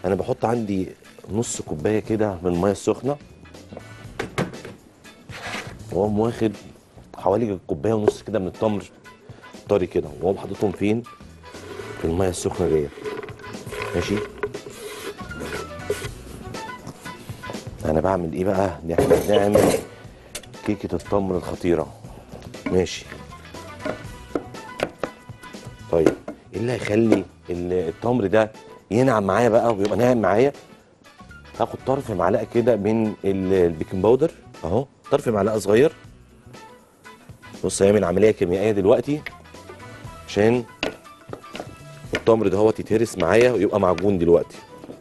انا بحط عندي نص كوبايه كده من الميه السخنه واقوم واخد حوالي كوبايه ونص كده من التمر طري كده واقوم حاططهم فين في الميه السخنه ديت ماشي انا بعمل ايه بقى دي احنا بنعمل كيكه التمر الخطيره ماشي طيب ايه اللي هيخلي ال- التمر ده ينعم معايا بقى ويبقى ناعم معايا هاخد طرف معلقه كده من ال- البيكنج باودر اهو طرف معلقه صغير بص هيعمل عمليه كيميائيه دلوقتي عشان التمر ده هو يتهرس معايا ويبقى معجون دلوقتي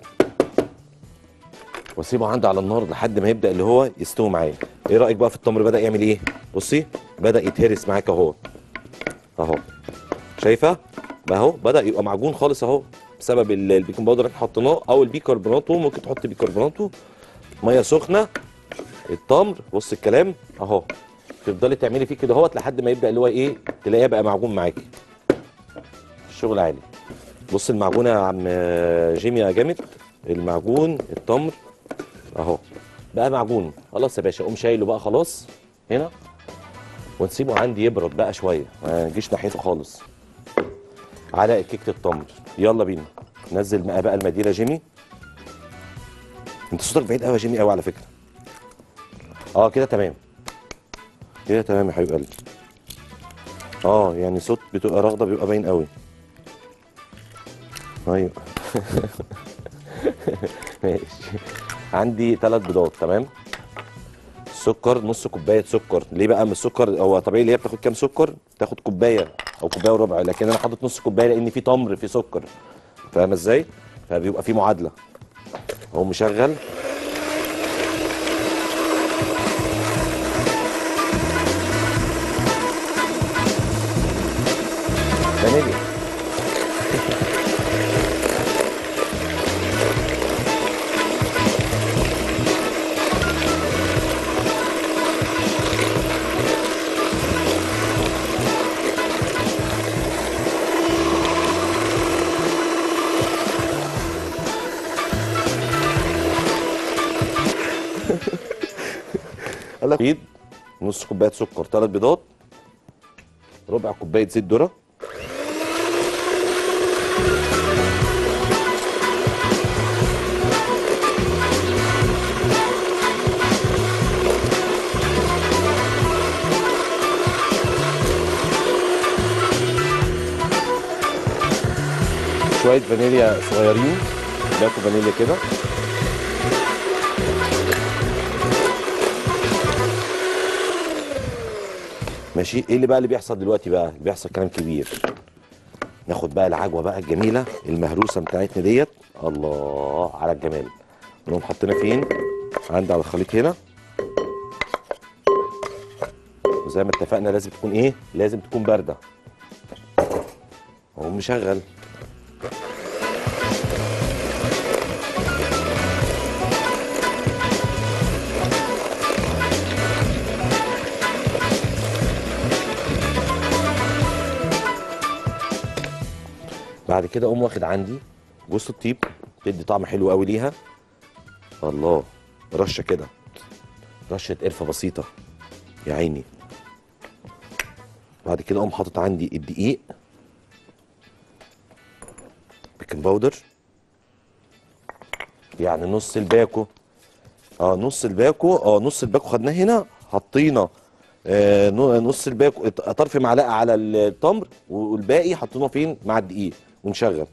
واسيبه عندي على النار لحد ما يبدا اللي هو يستوي معايا ايه رايك بقى في التمر بدا يعمل ايه بصي بدا يتهرس معاك اهو اهو شايفه ما اهو بدا يبقى معجون خالص اهو بسبب ال- البيكنج باودر اللي احنا حطيناه او البيكربوناتو ممكن تحط بيكربوناتو ميه سخنه التمر بص الكلام اهو تفضلي تعملي فيه كده اهوت لحد ما يبدا اللي هو ايه تلاقيه بقى معجون معاكي الشغل عالي بص المعجون يا عم جيمي يا جامد المعجون التمر اهو بقى معجون خلاص يا باشا قوم شايله بقى خلاص هنا ونسيبه عندي يبرد بقى شويه ما نجيش ناحيته خالص على كيكه التمر يلا بينا نزل بقى بقى المدينه جيمي انت صوتك بعيد قوي يا جيمي قوي على فكره اه كده تمام كده تمام يا حبيب قلبي اه يعني صوت بتبقى راغده بيبقى باين قوي ايوه ماشي عندي ثلاث بيضات تمام سكر نص كوبايه سكر ليه بقى من السكر هو طبيعي اللي هي بتاخد كام سكر بتاخد كوبايه او كوبايه وربع لكن انا حاطط نص كوبايه لان في تمر في سكر فاهم ازاي فبيبقى في معادله اهو مشغل فانيليا قال لك بيض نص كوبايه سكر ثلاث بيضات ربع كوبايه زيت ذره شويه فانيليا صغيرين باكو فانيليا كده ماشي ايه اللي بقى اللي بيحصل دلوقتي بقى اللي بيحصل كلام كبير ناخد بقى العجوه بقى الجميله المهروسه بتاعتنا ديت الله على الجمال نقوم حاطينها فين عندي على الخليط هنا وزي ما اتفقنا لازم تكون ايه لازم تكون بارده اهو مشغل بعد كده اقوم واخد عندي جوز الطيب تدي طعم حلو قوي ليها الله رشه كده رشه قرفه بسيطه يا عيني بعد كده اقوم حاطط عندي الدقيق بيكنج باودر يعني نص الباكو اه نص الباكو اه نص الباكو خدناه هنا حطينا آه نو- نص الباكو طرف معلقه على التمر والباقي حطيناه فين مع الدقيق ونشغل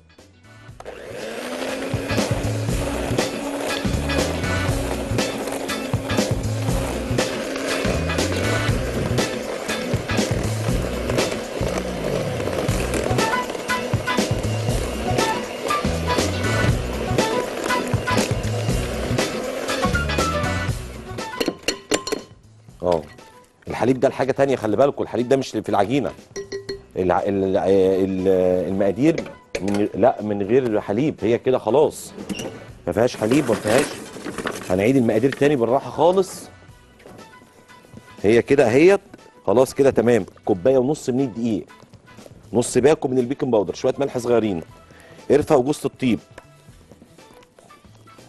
اه الحليب ده الحاجه تانية خلي بالكم الحليب ده مش في العجينه الع... ال... ال... المقادير من... لا من غير حليب هي كده خلاص ما فيهاش حليب ما فيهاش هنعيد المقادير تاني بالراحه خالص هي كده اهيت خلاص كده تمام كوبايه ونص من الدقيق نص باكو من البيكنج باودر شويه ملح صغيرين قرفه وجوز الطيب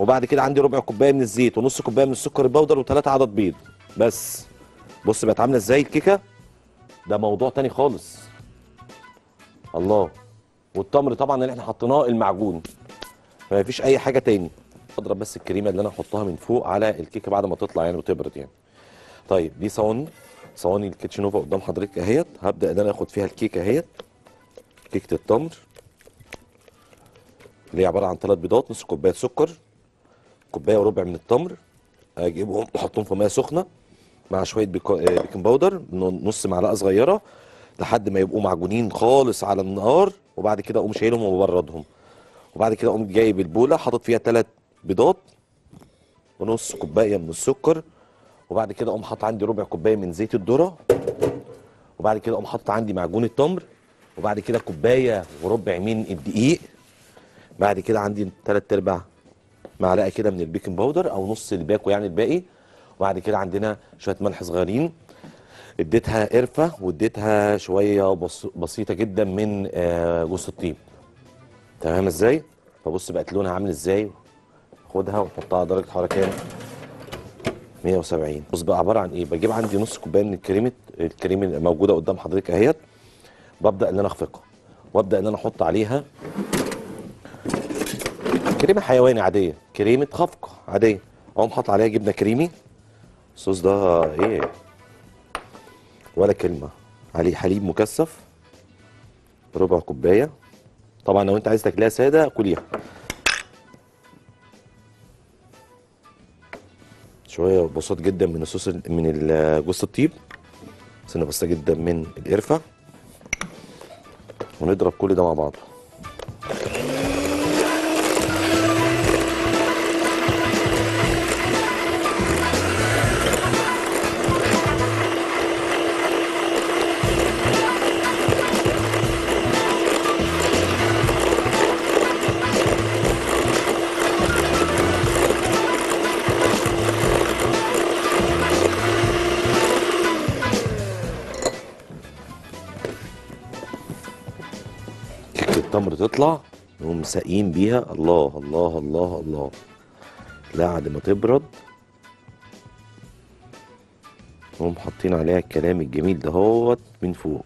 وبعد كده عندي ربع كوبايه من الزيت ونص كوبايه من السكر البودر وثلاثة عدد بيض بس بص بقت عامله ازاي الكيكه ده موضوع تاني خالص الله والتمر طبعا اللي احنا حطيناه المعجون فما فيش اي حاجه تاني اضرب بس الكريمه اللي انا احطها من فوق على الكيكه بعد ما تطلع يعني وتبرد يعني طيب دي صواني صواني الكيتشنوفا قدام حضرتك اهيت هبدا ان انا اخد فيها الكيكه اهيت كيكه التمر اللي هي عباره عن ثلاث بيضات نص كوبايه سكر كوبايه وربع من التمر اجيبهم احطهم في ميه سخنه مع شويه بيكو- آه، بيكنج باودر نص معلقه صغيره لحد ما يبقوا معجونين خالص على النار وبعد كده اقوم شايلهم وببردهم وبعد كده اقوم جايب البوله حاطط فيها ثلاث بيضات ونص كوبايه من السكر وبعد كده اقوم حاطط عندي ربع كوبايه من زيت الذره وبعد كده اقوم حاطط عندي معجون التمر وبعد كده كوبايه وربع من الدقيق بعد كده عندي ثلاث ارباع معلقه كده من البيكنج باودر او نص الباكو يعني الباقي وبعد كده عندنا شويه ملح صغيرين اديتها قرفه واديتها شويه بس بسيطه جدا من آه، جوز الطيب تمام ازاي فبص بقت لونها عامل ازاي خدها وحطها على درجه حراره كام 170 بص بقى عباره عن ايه بجيب عندي نص كوبايه من الكريمه الكريمه اللي موجوده قدام حضرتك اهيت ببدا ان انا اخفقها وابدا ان انا احط عليها كريمه حيواني عاديه كريمه خفق عاديه اقوم حاطط عليها جبنه كريمي الصوص ده ايه ولا كلمه عليه حليب مكثف ربع كوبايه طبعا لو انت عايز تاكلها ساده كليها شويه بسيط جدا من الصوص من ال- جوز الطيب سنه بسيطه جدا من القرفه ونضرب كل ده مع بعضه كيكه التمر تطلع نقوم ساقين بيها الله الله الله الله بعد ما تبرد نقوم حاطين عليها الكلام الجميل دهوت من فوق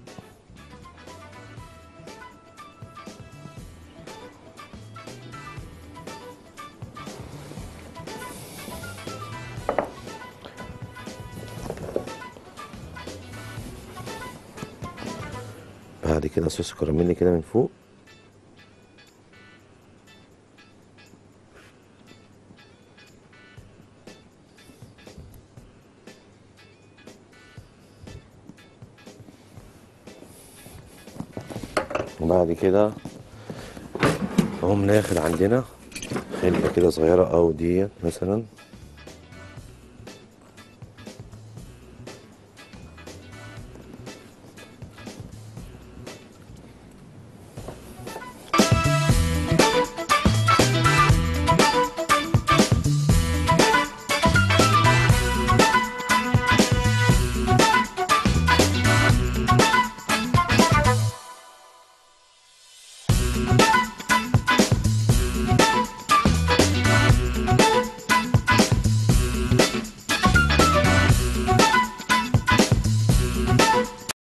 بعد كده صوص كراميل كده من فوق وبعد كده نقوم ناخد عندنا خلقة كده صغيرة أو ديت مثلا